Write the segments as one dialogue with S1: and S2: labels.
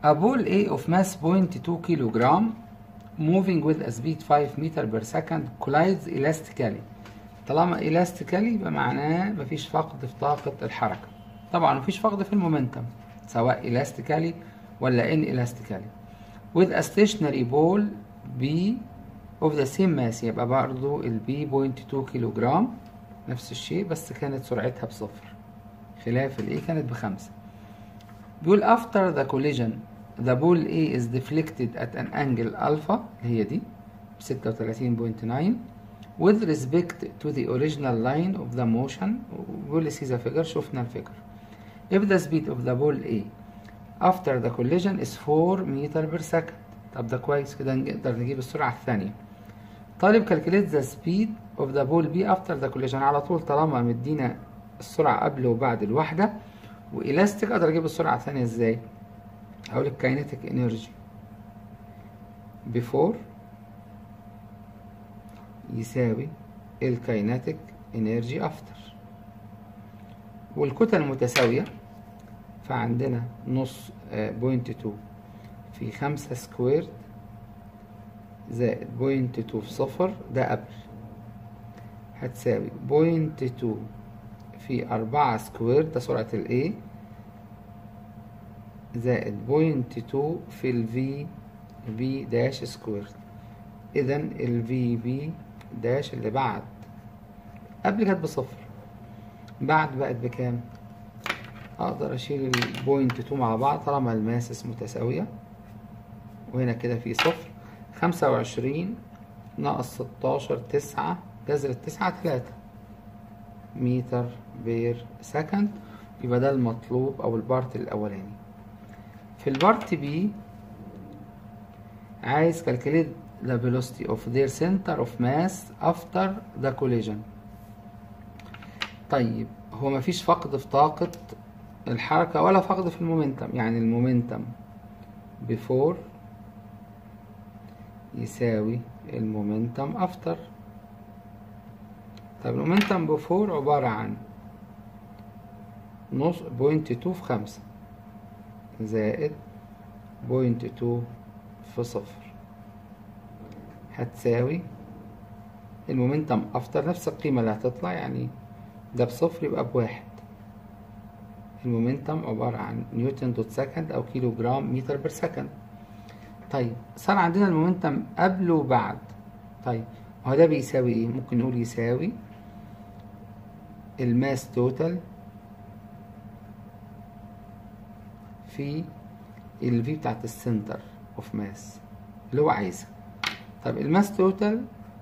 S1: A ball A of mass 0.2 kilogram moving with a speed 5 meter per second collides elastically طالما elastically يبقى معناه مفيش فقد في طاقة الحركة طبعا مفيش فقد في المومنتم سواء elastically ولا in elastically with a stationary ball B of the same mass يبقى برضو ال B 0.2 كيلوغرام نفس الشيء بس كانت سرعتها بصفر خلاف ال A كانت بخمسة بيقول after the collision the ball A is deflected at an angle alpha اللي هي دي ب 36.9 with respect to the original line of the motion بيقول see the figure شفنا الفيجر if the speed of the ball A after the collision is 4 meter per second طب ده كويس كده نقدر نجيب السرعة الثانية طالب calculate the speed of the ball B after the collision على طول طالما مدينا السرعة قبل وبعد الوحدة وإلاستيك أقدر أجيب السرعة الثانية إزاي؟ هقول الكاينتيك انرجي before يساوي الكاينتيك انرجي افتر والكتل متساوية فعندنا نص بوينت تو في خمسة سكوير زائد بوينت تو في صفر ده قبل هتساوي بوينت تو في أربعة سكوير ده سرعة ال A زائد بوينت تو في ال V B داش سكوير إذا ال V B داش اللي بعد قبل كانت بصفر بعد بقت بكام؟ أقدر أشيل البوينت تو مع بعض طالما الماسس متساوية وهنا كده في صفر خمسة وعشرين ناقص ستاشر تسعة جذر التسعة تلاتة متر بير سكند يبقى ده المطلوب أو البارت الأولاني في البارت بي عايز calculate the velocity of their center of mass after the collision طيب هو مفيش فقد في طاقة الحركة ولا فقد في المومنتم يعني المومنتم before يساوي المومنتم افتر طب المومنتم بفور عبارة عن نص بوينت تو في خمسة زائد بوينت تو في صفر هتساوي المومنتم افتر نفس القيمة اللي هتطلع يعني ده بصفر يبقى بواحد المومنتم عبارة عن نيوتن دوت سكند أو كيلو جرام متر بر سكند طيب صار عندنا المومنتم قبل وبعد طيب هو ده بيساوي ايه ممكن نقول يساوي الماس توتال في الفي بتاعت السنتر اوف ماس اللي هو عايزها طب الماس توتال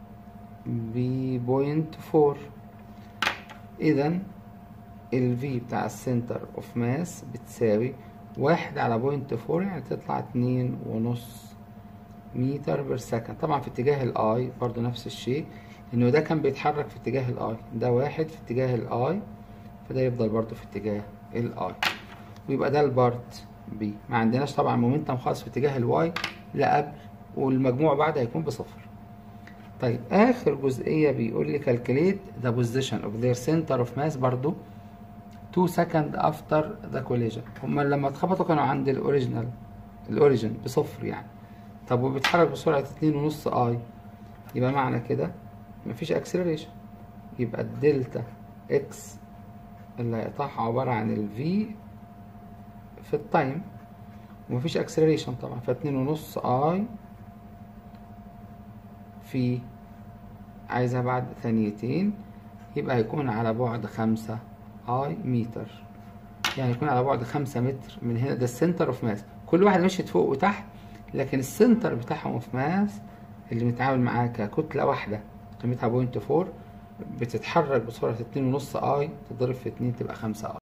S1: بوينت فور اذا الفي بتاع السنتر اوف ماس بتساوي واحد على بوينت فور يعني تطلع اتنين ونص متر بير سكند طبعا في اتجاه الاي برضو نفس الشيء انه ده كان بيتحرك في اتجاه الاي ده واحد في اتجاه الاي فده يفضل برضو في اتجاه الاي ويبقى ده البارت بي ما عندناش طبعا مومنتم خاص في اتجاه الواي لا قبل والمجموع بعد هيكون بصفر طيب اخر جزئيه بيقول لي calculate the position of their center of mass برضو 2 second after the collision هما لما اتخبطوا كانوا عند الاوريجينال الاوريجين بصفر يعني طب وبيتحرك بسرعة اتنين ونص اي يبقى معنى كده مفيش اكسلريشن يبقى الدلتا اكس اللي هيقطعها عبارة عن الفي في التايم ومفيش اكسلريشن طبعا فاتنين ونص اي في عايزها بعد ثانيتين يبقى هيكون على بعد خمسة اي متر يعني يكون على بعد خمسة متر من هنا ده السنتر اوف ماس كل واحد مشيت فوق وتحت لكن السنتر بتاعهم اوف ماس اللي بنتعامل معاه ككتلة واحدة قيمتها بوينت فور بتتحرك بسرعة اتنين ونص اي تضرب في اتنين تبقى خمسة اي